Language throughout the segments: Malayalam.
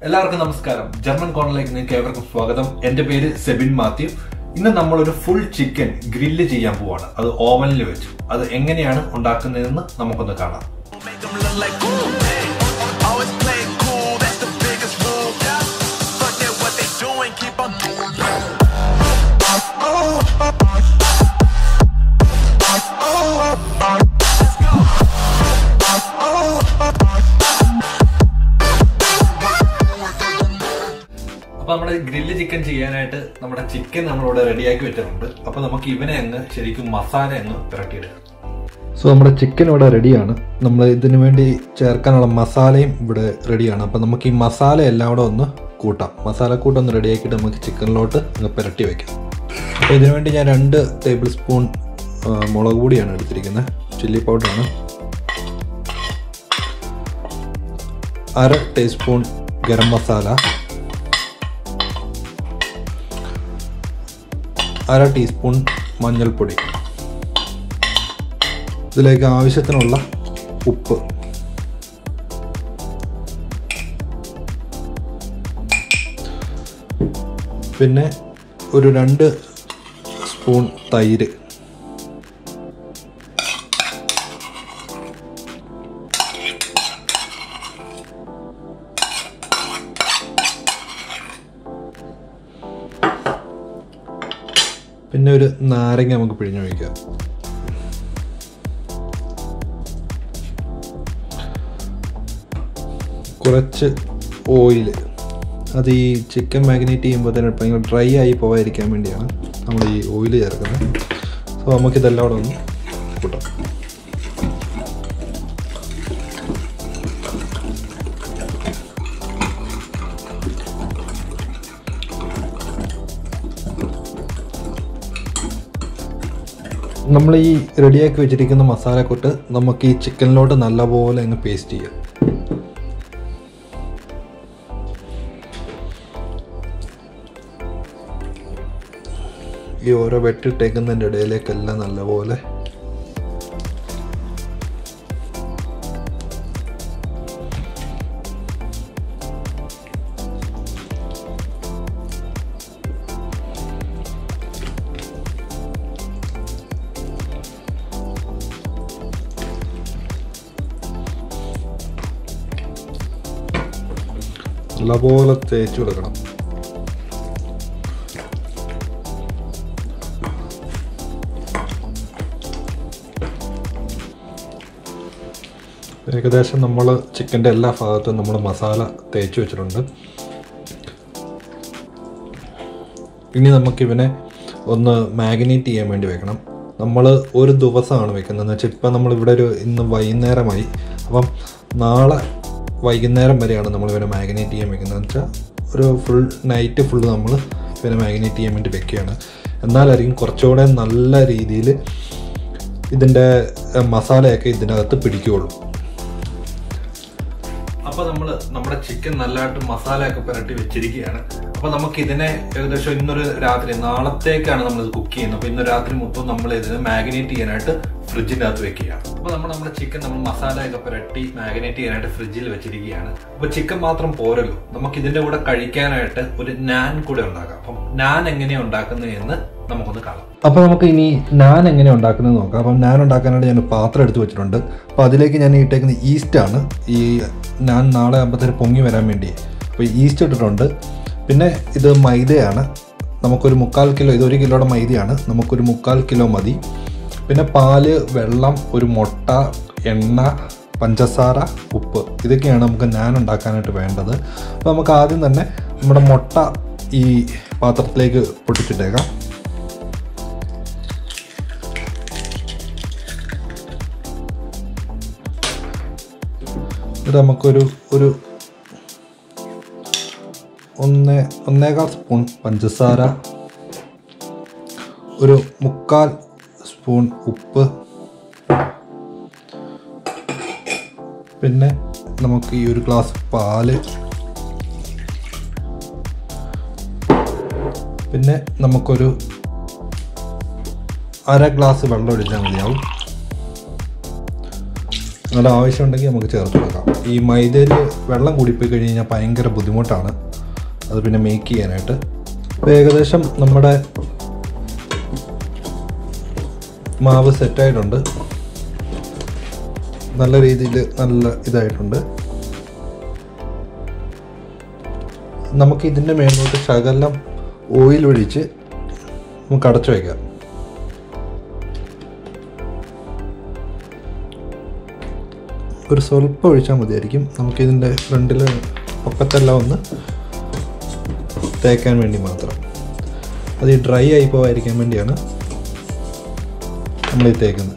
എല്ലാവർക്കും നമസ്കാരം ജർമ്മൻ കോർണറിലേക്ക് നിങ്ങൾക്ക് ഏവർക്കും സ്വാഗതം എന്റെ പേര് സെബിൻ മാത്യു ഇന്ന് നമ്മൾ ഒരു ഫുൾ ചിക്കൻ ഗ്രില്ല് ചെയ്യാൻ പോവാണ് അത് ഓവനിൽ വെച്ച് അത് എങ്ങനെയാണ് ഉണ്ടാക്കുന്നതെന്ന് നമുക്കൊന്ന് കാണാം Make them look like cool, man. Always play it cool, that's the biggest rule. Yeah. Forget what they doing, keep on doing. അപ്പൊ നമ്മുടെ ഗ്രില്ല് ചിക്കൻ ചെയ്യാനായിട്ട് നമ്മുടെ ചിക്കൻ നമ്മളിവിടെ റെഡിയാക്കി വെച്ചിട്ടുണ്ട് അപ്പൊ നമുക്ക് ഇവനെ അങ്ങ് ശരിക്കും മസാല അങ്ങ് പുരട്ടിയിടുക സോ നമ്മുടെ ചിക്കൻ ഇവിടെ റെഡിയാണ് നമ്മൾ ഇതിനു വേണ്ടി ചേർക്കാനുള്ള മസാലയും ഇവിടെ റെഡിയാണ് അപ്പം നമുക്ക് ഈ മസാല എല്ലാം കൂടെ ഒന്ന് കൂട്ടാം മസാലക്കൂട്ട് ഒന്ന് റെഡിയാക്കിയിട്ട് നമുക്ക് ചിക്കനിലോട്ട് അങ്ങ് പുരട്ടി വെക്കാം അപ്പോൾ ഇതിനു വേണ്ടി ഞാൻ രണ്ട് ടേബിൾ സ്പൂൺ ആ, മുളക് പൊടിയാണ് എടുത്തിരിക്കുന്നത് ചില്ലി പൗഡറാണ് അര ടീസ്പൂൺ ഗരം മസാല അര ടീസ്പൂൺ മഞ്ഞൾപ്പൊടി ഇതിലേക്ക് ആവശ്യത്തിനുള്ള ഉപ്പ് പിന്നെ ഒരു രണ്ട് സ്പൂൺ തൈര് പിന്നെ ഒരു നാരങ്ങ നമുക്ക് പിഴിഞ്ഞൊഴിക്കാം കുറച്ച് ഓയിൽ അത് ഈ ചിക്കൻ മാഗ്നേറ്റ് ചെയ്യുമ്പോൾ തന്നെ ഭയങ്കര ഡ്രൈ ആയി പോകാതിരിക്കാൻ വേണ്ടിയാണ് നമ്മൾ ഈ ഓയിൽ ചേർക്കുന്നത് സോ നമുക്കിതെല്ലാം കൂടെ ഒന്ന് കൂട്ടാം നമ്മൾ ഈ റെഡിയാക്കി വെച്ചിരിക്കുന്ന മസാലക്കൂട്ട് നമുക്ക് ഈ ചിക്കനിലോട്ട് നല്ലപോലെ അങ്ങ് പേസ്റ്റ് ചെയ്യാം ഈ ഓരോ വെട്ടിട്ടേക്കുന്നതിൻ്റെ ഇടയിലേക്കെല്ലാം നല്ലപോലെ നല്ലപോലെ തേച്ച് കൊടുക്കണം ഏകദേശം നമ്മൾ ചിക്കൻ്റെ എല്ലാ ഭാഗത്തും നമ്മൾ മസാല തേച്ച് വെച്ചിട്ടുണ്ട് ഇനി നമുക്കിവനെ ഒന്ന് മാഗ്നേറ്റ് ചെയ്യാൻ വേണ്ടി വെക്കണം നമ്മൾ ഒരു ദിവസമാണ് വെക്കുന്നത് എന്ന് വെച്ചാൽ ഇപ്പം നമ്മളിവിടെ ഒരു ഇന്ന് വൈകുന്നേരമായി അപ്പം നാളെ വൈകുന്നേരം വരെയാണ് നമ്മൾ ഇവനെ മാഗ്നേറ്റ് ചെയ്യാൻ വെക്കുന്നത് എന്ന് വെച്ചാൽ ഒരു ഫുൾ നൈറ്റ് ഫുള്ള് നമ്മൾ ഇവനെ മാഗ്നേറ്റ് ചെയ്യാൻ വേണ്ടി വെക്കുകയാണ് എന്നാലായിരിക്കും കുറച്ചുകൂടെ നല്ല രീതിയിൽ ഇതിൻ്റെ എഹ്, മസാലയൊക്കെ ഇതിനകത്ത് പിടിക്കുകയുള്ളൂ അപ്പോൾ നമ്മൾ നമ്മുടെ ചിക്കൻ നല്ലതായിട്ട് മസാലയൊക്കെ പുരട്ടി വെച്ചിരിക്കുകയാണ് അപ്പോൾ നമുക്ക് ഇതിനെ ഏകദേശം ഇന്നൊരു രാത്രി നാളത്തേക്കാണ് നമ്മൾ ഇത് കുക്ക് ചെയ്യുന്നത് അപ്പോൾ ഇന്ന് രാത്രി മൊത്തം നമ്മൾ ഇതിനെ മാഗ്നേറ്റ് ചെയ്യാനായിട്ട് ഫ്രിഡ്ജിൻ്റെ അകത്ത് വെക്കുകയാണ് അപ്പോൾ നമ്മൾ നമ്മുടെ ചിക്കൻ നമ്മൾ മസാലയൊക്കെ പുരട്ടി മാഗ്നേറ്റ് ചെയ്യാനായിട്ട് ഫ്രിഡ്ജിൽ വെച്ചിരിക്കുകയാണ് അപ്പോൾ ചിക്കൻ മാത്രം പോരല്ലോ നമുക്ക് ഇതിന്റെ കൂടെ കഴിക്കാനായിട്ട് ഒരു നാൻ കൂടെ ഉണ്ടാക്കാം അപ്പം നാൻ എങ്ങനെയാണ് ഉണ്ടാക്കുന്നത് എന്ന് നമുക്കൊന്ന് കാണാം അപ്പോൾ നമുക്ക് ഇനി നാൻ എങ്ങനെ ഉണ്ടാക്കുന്നത് നോക്കാം അപ്പം നാൻ ഉണ്ടാക്കാനായിട്ട് ഞാൻ ഒരു പാത്രം എടുത്ത് വെച്ചിട്ടുണ്ട് അപ്പോൾ അതിലേക്ക് ഞാൻ ഇട്ടേക്കുന്ന ഈസ്റ്റ് ആണ് ഈ നാൻ നാളെ ആകുമ്പോഴത്തേന് പൊങ്ങി വരാൻ വേണ്ടി അപ്പോൾ ഈസ്റ്റ് ഇട്ടിട്ടുണ്ട് പിന്നെ ഇത് മൈദയാണ് നമുക്കൊരു മുക്കാൽ കിലോ ഇത് ഒരു കിലോയുടെ മൈദയാണ് നമുക്കൊരു മുക്കാൽ കിലോ മതി പിന്നെ പാല് വെള്ളം ഒരു മുട്ട എണ്ണ പഞ്ചസാര ഉപ്പ് ഇതൊക്കെയാണ് നമുക്ക് നാൻ ഉണ്ടാക്കാനായിട്ട് വേണ്ടത് അപ്പോൾ നമുക്ക് ആദ്യം തന്നെ നമ്മുടെ മുട്ട ഈ പാത്രത്തിലേക്ക് പൊട്ടിച്ചിട്ടേക്കാം ഇത് നമുക്കൊരു ഒരു ഒന്ന് ഒന്നേകാൽ സ്പൂൺ പഞ്ചസാര ഒരു മുക്കാൽ സ്പൂൺ ഉപ്പ് പിന്നെ നമുക്ക് ഈ ഒരു ഗ്ലാസ് പാല് പിന്നെ നമുക്കൊരു അര ഗ്ലാസ് വെള്ളം ഒഴിച്ചാൽ മതിയാവും നല്ല ആവശ്യമുണ്ടെങ്കിൽ നമുക്ക് ചേർത്ത് കൊടുക്കാം ഈ മൈദയിൽ വെള്ളം കൂടിപ്പോയി കഴിഞ്ഞ് കഴിഞ്ഞാൽ ഭയങ്കര ബുദ്ധിമുട്ടാണ് അത് പിന്നെ മേക്ക് ചെയ്യാനായിട്ട് അപ്പോൾ ഏകദേശം നമ്മുടെ മാവ് സെറ്റായിട്ടുണ്ട് നല്ല രീതിയിൽ നല്ല ഇതായിട്ടുണ്ട് നമുക്ക് ഇതിൻ്റെ മേലോട്ട് ശകലം ഓയിൽ ഒഴിച്ച് നമുക്ക് അടച്ചു വയ്ക്കാം ഒരു സ്വല്പം ഒഴിച്ചാൽ മതിയായിരിക്കും നമുക്കിതിൻ്റെ ഫ്രണ്ടിൽ പൊക്കത്തെല്ലാം ഒന്ന് തേക്കാൻ വേണ്ടി മാത്രം അത് ഈ ഡ്രൈ ആയി പോകാതിരിക്കാൻ വേണ്ടിയാണ് നമ്മൾ ഈ തേക്കുന്നത്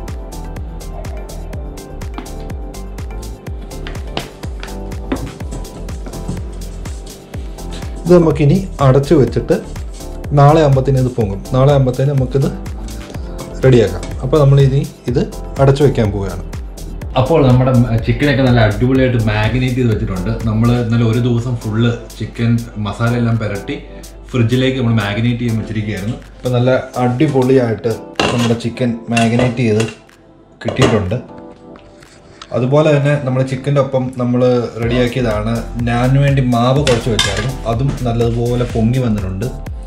ഇത് നമുക്കിനി അടച്ചു വെച്ചിട്ട് നാളെ ആകുമ്പത്തേന് ഇത് പൊങ്ങും നാളെ ആകുമ്പത്തേന് നമുക്കിത് റെഡിയാക്കാം അപ്പോൾ നമ്മൾ ഇനി ഇത് അടച്ചു വെക്കാൻ പോവുകയാണ് അപ്പോൾ നമ്മുടെ ചിക്കനൊക്കെ നല്ല അടിപൊളിയായിട്ട് മാഗ്നേറ്റ് ചെയ്ത് വെച്ചിട്ടുണ്ട് നമ്മൾ ഇന്നലെ ഒരു ദിവസം ഫുള്ള് ചിക്കൻ മസാല എല്ലാം പുരട്ടി ഫ്രിഡ്ജിലേക്ക് നമ്മൾ മാഗ്നേറ്റ് ചെയ്യാൻ വെച്ചിരിക്കുകയായിരുന്നു അപ്പോൾ നല്ല അടിപൊളിയായിട്ട് നമ്മുടെ ചിക്കൻ മാഗ്നേറ്റ് ചെയ്ത് കിട്ടിയിട്ടുണ്ട് അതുപോലെ തന്നെ നമ്മൾ ചിക്കൻ്റെ ഒപ്പം നമ്മൾ റെഡിയാക്കിയതാണ് ഞാൻ വേണ്ടി മാവ് കുഴച്ച് വെച്ചായിരുന്നു അതും നല്ലതുപോലെ പൊങ്ങി വന്നിട്ടുണ്ട്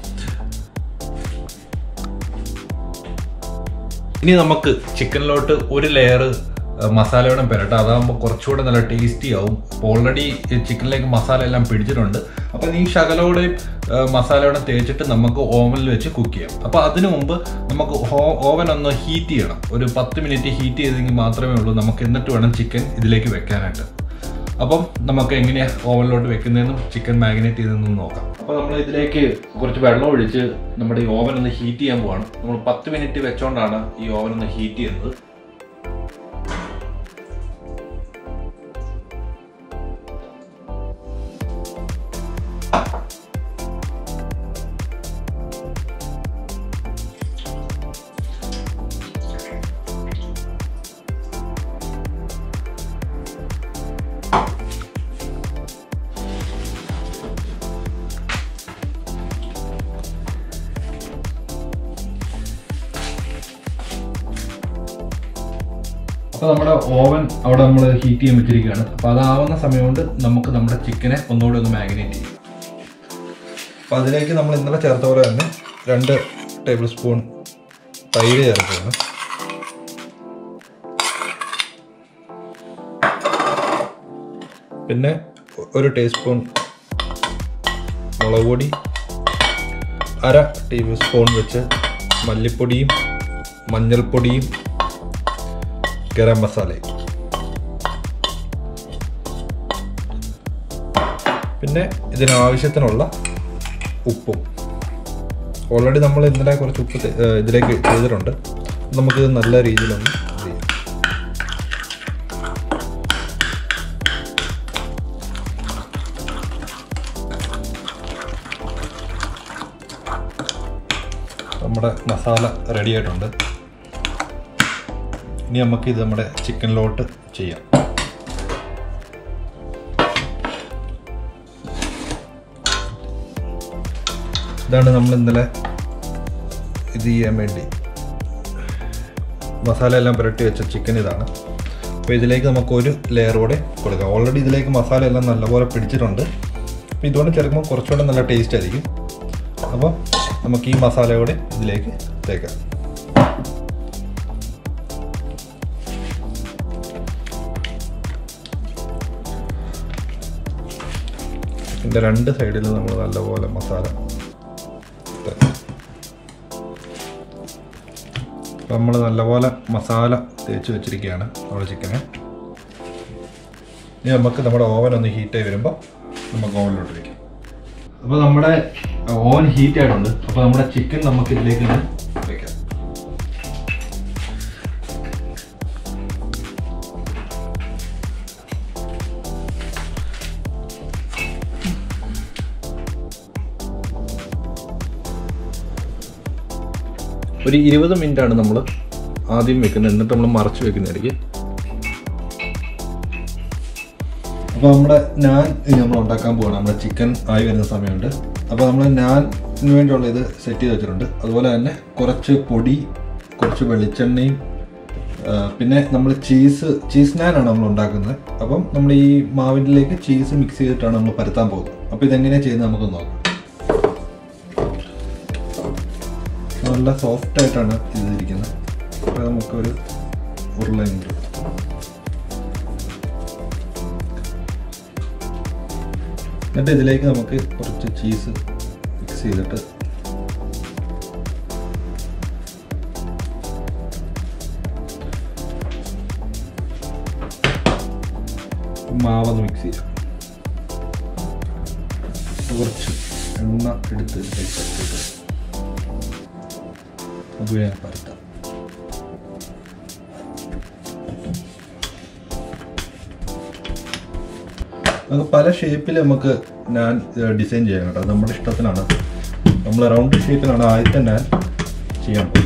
ഇനി നമുക്ക് ചിക്കനിലോട്ട് ഒരു ലെയർ മസാലയോടെ പുരട്ടാം അതാകുമ്പോൾ കുറച്ചുകൂടെ നല്ല ടേസ്റ്റി ആവും ഓൾറെഡി ചിക്കനിലേക്ക് മസാല എല്ലാം പിടിച്ചിട്ടുണ്ട് അപ്പോൾ ഈ ശകലോടെ മസാലയോടെ തേച്ചിട്ട് നമുക്ക് ഓവനിൽ വെച്ച് കുക്ക് ചെയ്യാം അപ്പോൾ അതിനു മുമ്പ് നമുക്ക് ഓവൻ ഒന്ന് ഹീറ്റ് ചെയ്യണം ഒരു പത്ത് മിനിറ്റ് ഹീറ്റ് ചെയ്തെങ്കിൽ മാത്രമേ ഉള്ളൂ നമുക്ക് എന്നിട്ട് വേണം ചിക്കൻ ഇതിലേക്ക് വെക്കാനായിട്ട് അപ്പം നമുക്ക് എങ്ങനെയാണ് ഓവനിലോട്ട് വെക്കുന്നതെന്നും ചിക്കൻ മാഗ്നേറ്റ് ചെയ്തതെന്നും നോക്കാം അപ്പോൾ നമ്മൾ ഇതിലേക്ക് കുറച്ച് വെള്ളം ഒഴിച്ച് നമ്മുടെ ഈ ഓവൻ ഒന്ന് ഹീറ്റ് ചെയ്യാൻ പോവാണ് നമ്മൾ പത്ത് മിനിറ്റ് വെച്ചോണ്ടാണ് ഈ ഓവൻ ഒന്ന് ഹീറ്റ് ചെയ്യുന്നത് അപ്പോൾ നമ്മുടെ ഓവൻ അവിടെ നമ്മൾ ഹീറ്റ് ചെയ്യാൻ വെച്ചിരിക്കുകയാണ് അപ്പോൾ അതാവുന്ന സമയം കൊണ്ട് നമുക്ക് നമ്മുടെ ചിക്കനെ ഒന്നുകൂടി ഒന്ന് മാഗ്നേറ്റ് ചെയ്യാം അപ്പോൾ അതിലേക്ക് നമ്മൾ ഇന്നലെ ചേർത്ത പോലെ തന്നെ രണ്ട് ടേബിൾ സ്പൂൺ തൈര് ചേർക്കുകയാണ് പിന്നെ ഒരു ടീസ്പൂൺ മുളക് പൊടി അര ടേബിൾ സ്പൂൺ വെച്ച് മല്ലിപ്പൊടിയും മഞ്ഞൾപ്പൊടിയും ഗരം മസാലയും പിന്നെ ഇതിനാവശ്യത്തിനുള്ള ഉപ്പും ഓൾറെഡി നമ്മൾ ഇന്നലെ കുറച്ച് ഉപ്പ് തെ- ഏഹ് ഇതിലേക്ക് ചെയ്തിട്ടുണ്ട് നമുക്കിത് നല്ല രീതിയിലൊന്ന് ഇത് ചെയ്യാം നമ്മുടെ മസാല റെഡി ആയിട്ടുണ്ട് ഇനി നമുക്ക് ഇത് നമ്മുടെ ചിക്കനിലോട്ട് ചെയ്യാം ഇതാണ് നമ്മൾ ഇന്നലെ ഇത് ചെയ്യാൻ വേണ്ടി മസാല എല്ലാം പുരട്ടി വെച്ച ചിക്കൻ ഇതാണ് അപ്പോൾ ഇതിലേക്ക് നമുക്ക് ഒരു ലെയർ കൂടെ കൊടുക്കാം ഓൾറെഡി ഇതിലേക്ക് മസാല എല്ലാം നല്ലപോലെ പിടിച്ചിട്ടുണ്ട് അപ്പോൾ ഇതുകൊണ്ട് ചേർക്കുമ്പോൾ കുറച്ചുകൂടെ നല്ല ടേസ്റ്റ് ആയിരിക്കും അപ്പോൾ നമുക്ക് ഈ മസാല കൂടെ ഇതിലേക്ക് തേക്കാം ഇതിൻ്റെ രണ്ട് സൈഡിലും നമ്മൾ നല്ലപോലെ മസാല തേക്കാം അപ്പം നമ്മൾ നല്ലപോലെ മസാല തേച്ച് വെച്ചിരിക്കുകയാണ് നമ്മുടെ ചിക്കന് ഇനി നമുക്ക് നമ്മുടെ ഓവൻ ഒന്ന് ഹീറ്റായി വരുമ്പോൾ നമുക്ക് ഓവനിലോട്ട് വയ്ക്കാം അപ്പോൾ നമ്മുടെ ഓവൻ ഹീറ്റ് ആയിട്ടുണ്ട് അപ്പോൾ നമ്മുടെ ചിക്കൻ നമുക്ക് ഇതിലേക്ക് ഒന്ന് വെക്കാം ഒരു ഇരുപത് മിനിറ്റാണ് നമ്മൾ ആദ്യം വെക്കുന്നത് എന്നിട്ട് നമ്മൾ മറച്ച് വെക്കുന്നതായിരിക്കും അപ്പോൾ നമ്മുടെ നാൻ ഇനി നമ്മൾ ഉണ്ടാക്കാൻ പോവാണ് നമ്മുടെ ചിക്കൻ ആയി വരുന്ന സമയമുണ്ട് അപ്പോൾ നമ്മൾ നാനിന് വേണ്ടിയുള്ള ഇത് സെറ്റ് ചെയ്ത് വെച്ചിട്ടുണ്ട് അതുപോലെ തന്നെ കുറച്ച് പൊടി കുറച്ച് വെളിച്ചെണ്ണയും ആ, പിന്നെ നമ്മൾ ചീസ് ചീസ് നാനാണ് നമ്മൾ ഉണ്ടാക്കുന്നത് അപ്പം നമ്മൾ ഈ മാവിലേക്ക് ചീസ് മിക്സ് ചെയ്തിട്ടാണ് നമ്മൾ പരത്താൻ പോകുന്നത് അപ്പോൾ ഇതെങ്ങനെയാണ് ചെയ്യുന്നത് നമുക്ക് നോക്കാം നല്ല സോഫ്റ്റ് ആയിട്ടാണ് ഇത് ഇരിക്കുന്നത് അപ്പോൾ നമുക്കൊരു ഉരുളയുണ്ട് എന്നിട്ട് ഇതിലേക്ക് നമുക്ക് കുറച്ച് ചീസ് മിക്സ് ചെയ്തിട്ട് മാവൊന്ന് മിക്സ് ചെയ്യാം കുറച്ച് എണ്ണ എടുത്ത് ഇതിലേക്ക് തട്ടിയിട്ട് അത് ഞാൻ പരത്താം നമുക്ക് പല ഷേപ്പിൽ നമുക്ക് ഞാൻ ഡിസൈൻ ചെയ്യാം കേട്ടോ അത് നമ്മുടെ ഇഷ്ടത്തിനാണ് നമ്മൾ റൗണ്ട് ഷേപ്പിലാണ് ആദ്യത്തെ ഞാൻ ചെയ്യാൻ പോകും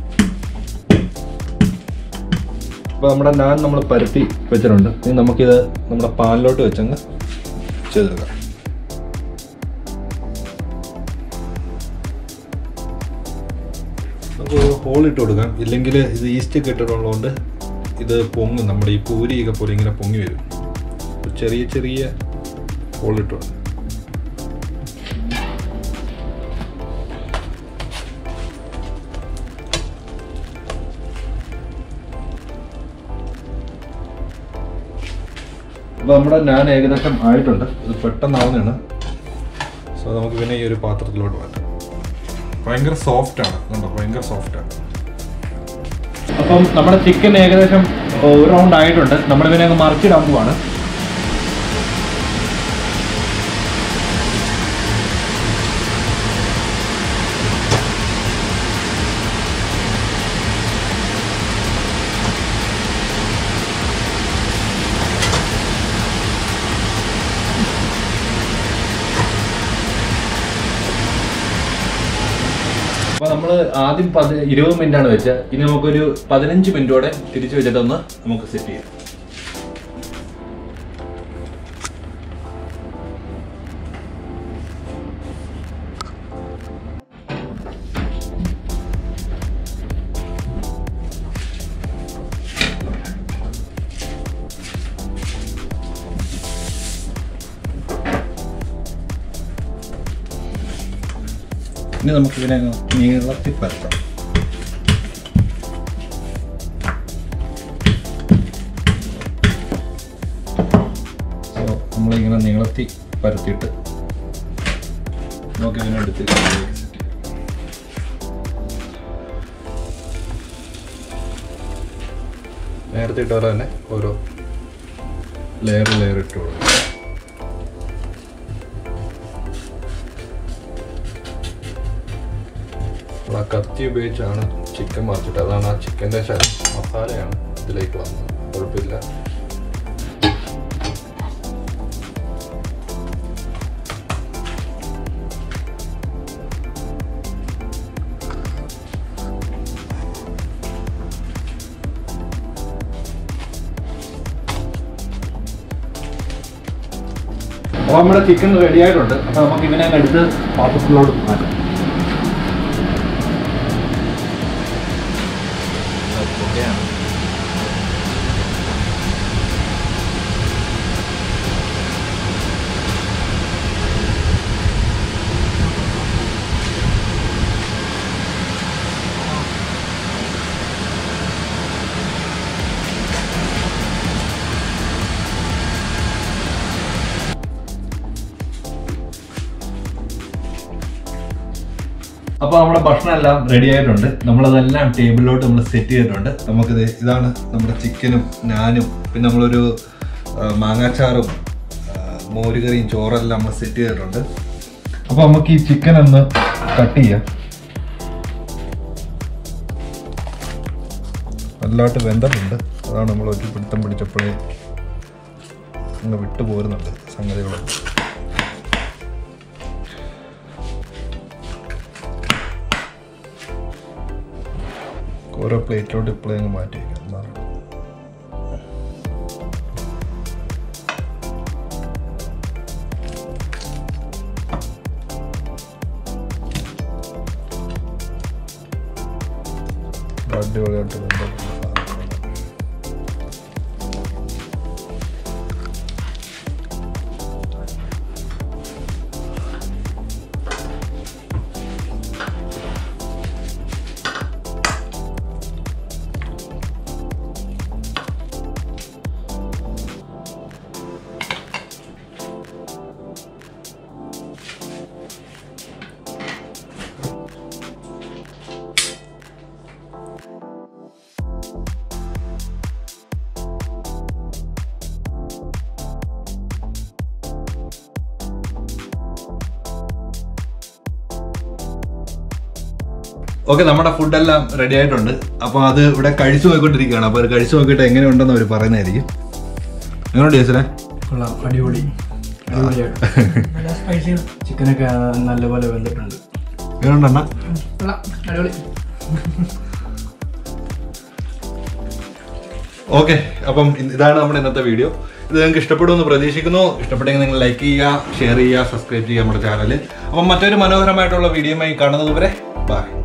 അപ്പോൾ നമ്മുടെ നാൻ നമ്മൾ പരത്തി വെച്ചിട്ടുണ്ട് ഇനി നമുക്കിത് നമ്മുടെ പാനിലോട്ട് വെച്ചങ്ങ് ചെയ്തെടുക്കാം നമുക്ക് ഹോൾ ഇട്ട് കൊടുക്കാം ഇല്ലെങ്കിൽ ഇത് ഈസ്റ്റ് ഒക്കെ ഇട്ടിട്ടുള്ളതുകൊണ്ട് ഇത് പൊങ്ങും നമ്മുടെ ഈ പൂരിയൊക്കെ പോലെ ഇങ്ങനെ പൊങ്ങി വരും അപ്പോൾ ചെറിയ ചെറിയ ഹോൾ ഇട്ട് കൊടുക്കാം അപ്പോൾ നമ്മുടെ ഞാൻ ഏകദേശം ആയിട്ടുണ്ട് ഇത് പെട്ടെന്നാവുന്നതാണ് സോ നമുക്ക് പിന്നെ ഈ ഒരു പാത്രത്തിലോട്ട് മാറ്റാം ഭയങ്കര സോഫ്റ്റ് ആണ് കണ്ടോ ഭയങ്കര സോഫ്റ്റ് ആണ് അപ്പം നമ്മുടെ ചിക്കൻ ഏകദേശം ഒരു റൗണ്ട് ആയിട്ടുണ്ട് നമ്മൾ ഇതിനെ അങ്ങ് മറിച്ചിടാൻ പോവാണ് അപ്പൊ നമ്മൾ ആദ്യം പതി ഇരുപത് മിനിറ്റ് ആണ് വെച്ചത് ഇനി നമുക്കൊരു പതിനഞ്ച് മിനിറ്റോടെ തിരിച്ചു വെച്ചിട്ടൊന്ന് നമുക്ക് സെറ്റ് ചെയ്യാം ഇനി നമുക്ക് ഇതിനെ അങ്ങ് നീളത്തിൽ പരത്താം സോ നമ്മളിങ്ങനെ നീളത്തിൽ പരത്തിയിട്ട് നമുക്ക് ഇതിനെ എടുത്ത് ഇതിലേക്ക് set ചെയ്യാം. നേരത്തെ ഇട്ട പോലെ തന്നെ ഓരോ ലെയർ ലെയർ ഇട്ട് കൊടുക്കും നമ്മൾ ആ കത്തി ഉപയോഗിച്ചാണ് ചിക്കൻ മറിച്ചിട്ട് അതാണ് ആ ചിക്കൻ്റെ മസാലയാണ് ഇതിലേക്ക് വന്നത് കുഴപ്പമില്ല അപ്പോൾ നമ്മുടെ ചിക്കൻ റെഡി ആയിട്ടുണ്ട് അപ്പോൾ നമുക്ക് ഇവനെ അങ്ങ് എടുത്ത് പാത്രത്തിലോട്ട് മാറ്റാം പുകയാണ് അപ്പോൾ നമ്മുടെ ഭക്ഷണം എല്ലാം റെഡി ആയിട്ടുണ്ട് നമ്മളതെല്ലാം ടേബിളിലോട്ട് നമ്മൾ സെറ്റ് ചെയ്തിട്ടുണ്ട് നമുക്കിത് ഇതാണ് നമ്മുടെ ചിക്കനും നാനും പിന്നെ നമ്മളൊരു ആ, മാങ്ങാച്ചാറും ആ, മോരുകറിയും ചോറെല്ലാം നമ്മൾ സെറ്റ് ചെയ്തിട്ടുണ്ട് അപ്പോൾ നമുക്ക് ഈ ചിക്കൻ ഒന്ന് കട്ട് ചെയ്യാം നല്ലതായിട്ട് വെന്തിട്ടുണ്ട് അതാണ് നമ്മൾ ഒരു പിടുത്തം പിടിച്ചപ്പോഴേ അങ്ങ് വിട്ടു പോരുന്നുണ്ട് സംഗതികളൊക്കെ ഓരോ പ്ലേറ്റിലോട്ട് ഇപ്പോഴേ അങ്ങ് മാറ്റി വയ്ക്കാം എന്നാണ് അടിപൊളിയായിട്ട് വെന്തിട്ടുള്ള സാധനങ്ങളാണ്. ഓക്കെ നമ്മുടെ ഫുഡെല്ലാം റെഡി ആയിട്ടുണ്ട് അപ്പോൾ അത് ഇവിടെ കഴിച്ചു നോക്കിക്കൊണ്ടിരിക്കുകയാണ് അപ്പോൾ അത് കഴിച്ചു നോക്കിയിട്ട് എങ്ങനെയുണ്ടെന്ന് അവർ പറയുന്നതായിരിക്കും എങ്ങനെയുണ്ട് ചേച്ചനെ കൊള്ളാം അടിപൊളി അടിപൊളിയായിട്ട് നല്ല സ്പൈസി ചിക്കനൊക്കെ നല്ലപോലെ വെന്തിട്ടുണ്ട് എങ്ങനെയുണ്ടെണ്ണ കൊള്ളാം അടിപൊളി ഓക്കെ അപ്പം ഇ- ഇതാണ് നമ്മുടെ ഇന്നത്തെ വീഡിയോ ഇത് നിങ്ങൾക്ക് ഇഷ്ടപ്പെടുമെന്ന് പ്രതീക്ഷിക്കുന്നു ഇഷ്ടപ്പെട്ടെങ്കിൽ നിങ്ങൾ ലൈക്ക് ചെയ്യുക ഷെയർ ചെയ്യുക സബ്സ്ക്രൈബ് ചെയ്യുക നമ്മുടെ ചാനൽ അപ്പം മറ്റൊരു മനോഹരമായിട്ടുള്ള വീഡിയോയുമായി കാണുന്നത് വരെ ബൈ